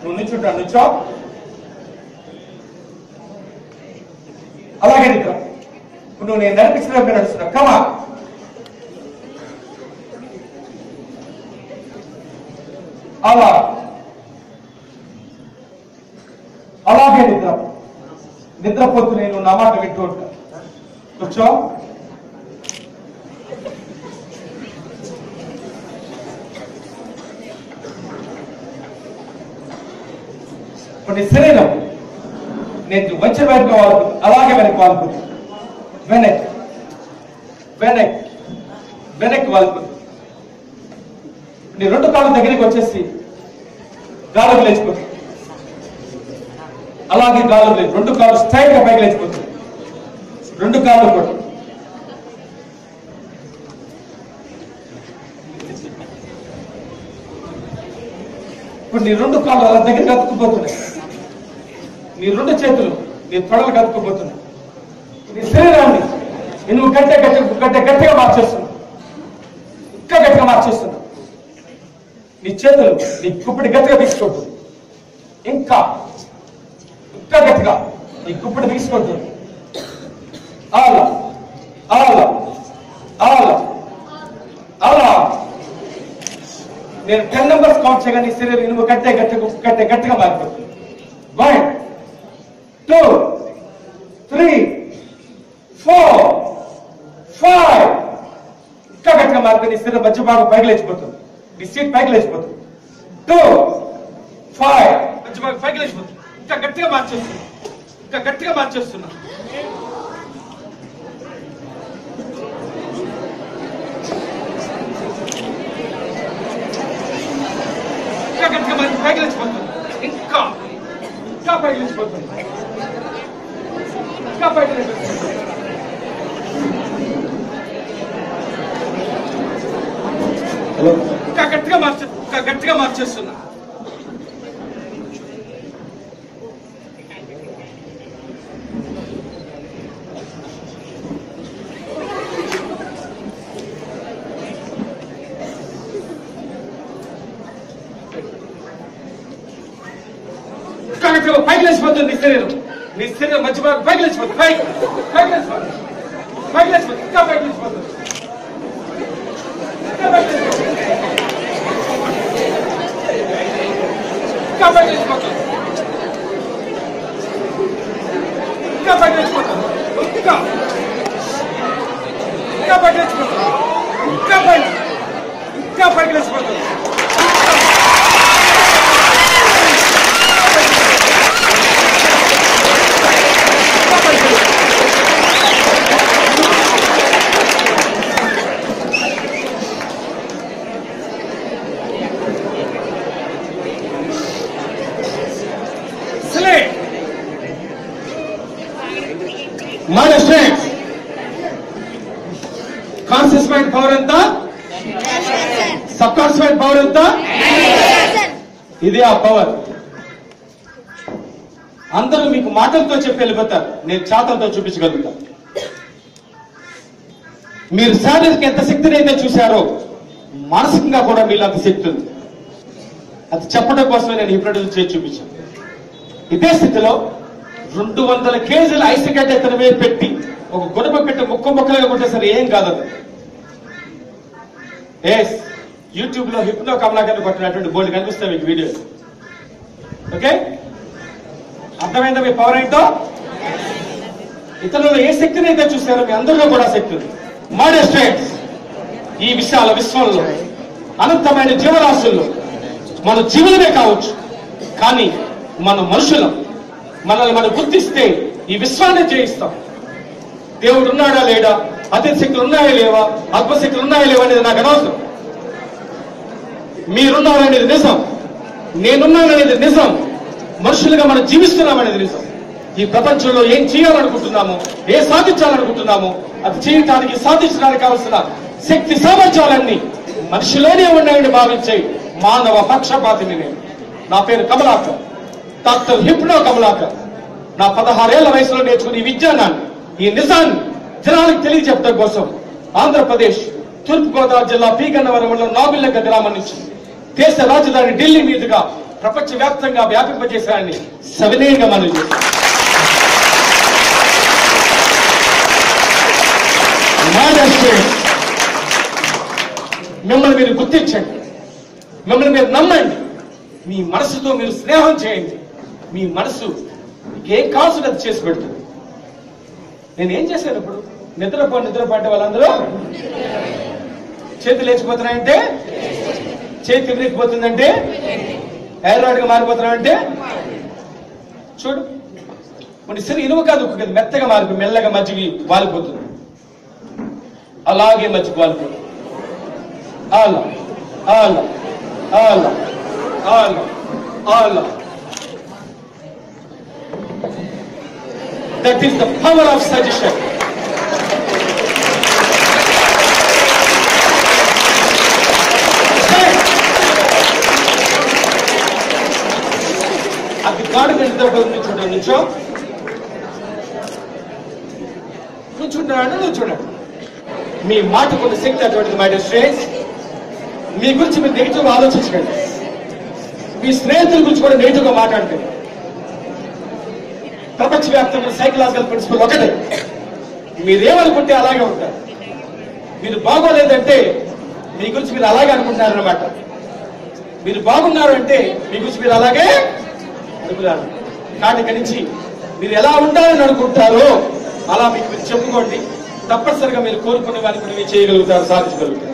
నువ్వు నిల్చుంటా నుంచో అలాగే నిద్ర ఇప్పుడు నువ్వు నేను నడిపించిన నడుస్తున్నావు కమా అలా అలాగే నిద్ర నిద్రపోతూ నేను నా మాట వింటూ ఉంటా కూర్చో ఇప్పుడు నీ శరీరం నేను వచ్చే వెనక వాడుతుంది అలాగే వెనక్కి వాడుతుంది వెనక్ వెనక్ వెనక్కి వాడుతుంది నీ రెండు కాళ్ళ దగ్గరికి వచ్చేసి గాలకు లేచిపోతుంది అలాగే గాలు లేదు రెండు కాళ్ళు స్ట్రైట్ గా పైకి లేచిపోతుంది రెండు కాళ్ళు కూడా ఇప్పుడు నీ రెండు కాళ్ళు అలా దగ్గర కతుక్కుపోతున్నాయి నీ రెండు చేతులు నీ తొడలు కతుక్కుపోతున్నాయి నీ శరీరాన్ని నువ్వు గట్టే గట్టి గట్టే గట్టిగా మార్చేస్తున్నావు ఇంకా గట్టిగా మార్చేస్తున్నావు నీ చేతులు నీ గుప్పిడి గట్టిగా తీసుకుంటుంది ఇంకా ఇంకా గట్టిగా నీ గుప్పిడి తీసుకుంటుంది అలా అలా అలా అలా నేను టెన్ నెంబర్స్ కౌంట్ చేయగా నీ శరీరం నువ్వు గట్టే గట్టిగా గట్టే గట్టిగా మారిపోతుంది one two three four five ఇంకా గట్టిగా మారిపోయి నీ శరీరం మధ్య భాగం పైకి లేచిపోతుంది నీ సీట్ పైకి లేచిపోతుంది టూ ఫైవ్ మధ్య భాగం పైకి లేచిపోతుంది ఇంకా గట్టిగా మార్చేస్తున్నా ఇంకా గట్టిగా మార్చేస్తున్నా ఇంకా గట్టిగా మరి పైకి లేచిపోతుంది ఇంకా ఇంకా పైకి లేచిపోతుంది ఇంకా పైకి లేచిపోతుంది హలో ఇంకా గట్టిగా మార్చే ఇంకా గట్టిగా మార్చేస్తున్నా ఇంకా గట్టిగా పైకి లేచిపోతుంది నీ శరీరం నీ శరీరం మధ్య భాగం పైకి లేచిపోతుంది పైకి పైకి లేచిపోతుంది పైకి లేచిపోతుంది ఇంకా పైకి లేచిపోతుంది ఇంకా పైకి లేచిపోతుంది ఇంకా పైకి లేచిపోతుంది ఇంకా పైకి లేచిపోతుంది ఇంకా ఇంకా పైకి లేచిపోతుంది ఇంకా పైకి ఇంకా పైకి లేచిపోతుంది ఇంకా పైకి లేచిపోతుంది. Slay. మన స్ట్రెంగ్స్ కాన్షియస్ మైండ్ పవర్ ఎంత సబ్ కాన్షియస్ మైండ్ పవర్ ఎంత ఇది ఆ పవర్ అందరూ మీకు మాటలతో చెప్పి వెళ్ళిపోతారు నేను చేతలతో చూపించగలుగుతా మీరు శారీరక ఎంత శక్తిని అయితే చూశారో మానసికంగా కూడా మీలో అంత శక్తి ఉంది అది చెప్పడం కోసమే నేను హిప్నటిజం చేసి చూపించాను ఇదే స్థితిలో రెండు వందల కేజీల ఐస్ గడ్డ ఇతని మీద పెట్టి ఒక గుణప పెట్టి ముక్క ముక్కలుగా కొట్టేసరి ఏం కాదు అది ఎస్ యూట్యూబ్ లో హిప్నో కమలాకర్ కొట్టినటువంటి బోర్డు కనిపిస్తాయి మీకు వీడియోస్ ఓకే అర్థమైందా మీ పవర్ ఏంటో ఇతరులలో ఏ శక్తిని అయితే చూసారో మీ అందరిలో కూడా శక్తి ఉంది మాడెస్టేట్స్ ఈ విశాల విశ్వంలో అనంతమైన జీవరాశుల్లో మన జీవులమే కావచ్చు కానీ మన మనుషులం మనల్ని మనం గుర్తిస్తే ఈ విశ్వాన్ని జయిస్తాం దేవుడు ఉన్నాడా లేడా అతిథి శక్తులు ఉన్నాయా లేవా ఆత్మశక్తులు ఉన్నాయా లేవా అనేది నాకు అనవసరం మీరున్నారనేది నిజం నేనున్నాననేది నిజం మనుషులుగా మనం జీవిస్తున్నాం అనేది నిజం ఈ ప్రపంచంలో ఏం చేయాలనుకుంటున్నామో ఏ సాధించాలనుకుంటున్నామో అది చేయటానికి సాధించడానికి కావలసిన శక్తి సామర్థ్యాలన్నీ మనిషిలోనే ఉన్నాయని భావించే మానవ పక్షపాతిని నేను నా పేరు కమలాకర్ డాక్టర్ హిప్నో కమలాకర్ నా పదహారేళ్ల వయసులో నేర్చుకున్న ఈ విజ్ఞానాన్ని ఈ నిజాన్ని జనానికి తెలియజెప్పడం కోసం ఆంధ్రప్రదేశ్ తూర్పుగోదావరి జిల్లా పీగన్నవరంలో నాగుల్లెక్క గ్రామం నుంచి దేశ రాజధాని ఢిల్లీ మీదుగా ప్రపంచవ్యాప్తంగా వ్యాపింపజేశారని సవినయంగా మనం చేస్తాం మిమ్మల్ని మీరు గుర్తించండి మిమ్మల్ని మీరు నమ్మండి మీ మనసుతో మీరు స్నేహం చేయండి మీ మనసు మీకు ఏం కావాల్సిన అది చేసి పెడుతుంది నేను ఏం చేశాను ఇప్పుడు నిద్రపో నిద్రపో అంటే వాళ్ళందరూ చేతులు లేచిపోతున్నాయంటే చేతి తిరిగిపోతుందంటే ఎర్రాడుగా మారిపోతున్నాయంటే చూడు మన సిరి ఇనుము కాదు ఉక్కు కాదు మెత్తగా మారిపోయి మెల్లగా మజ్జిగి వాలిపోతుంది అలాగే మజ్జిగ వాలిపోతుంది అలా అలా అలా అలా అలా that is the power of suggestion అది గాడు నిద్రపోతుంది చూడండి నుంచో కూర్చుంటాడు నువ్వు చూడండి మీ మాట కొంత శక్తి అటువంటిది మై స్ట్రేస్ మీ గురించి మీరు నెగిటివ్ ఆలోచించకండి మీ స్నేహితుల గురించి కూడా నెగిటివ్ గా మాట్లాడకండి ప్రపంచవ్యాప్తంగా సైకలాజికల్ ప్రిన్సిపల్ ఒకటే మీరేమనుకుంటే అలాగే ఉంటారు మీరు బాగోలేదంటే మీ గురించి మీరు అలాగే అనుకుంటారన్నమాట మీరు బాగున్నారు అంటే మీ గురించి మీరు అలాగే అనుకున్నారు కానీ ఇక్కడి నుంచి మీరు ఎలా ఉండాలని అనుకుంటారో అలా మీకు మీరు చెప్పుకోండి తప్పనిసరిగా మీరు కోరుకునే వారికి మీరు చేయగలుగుతారు సాధించగలుగుతారు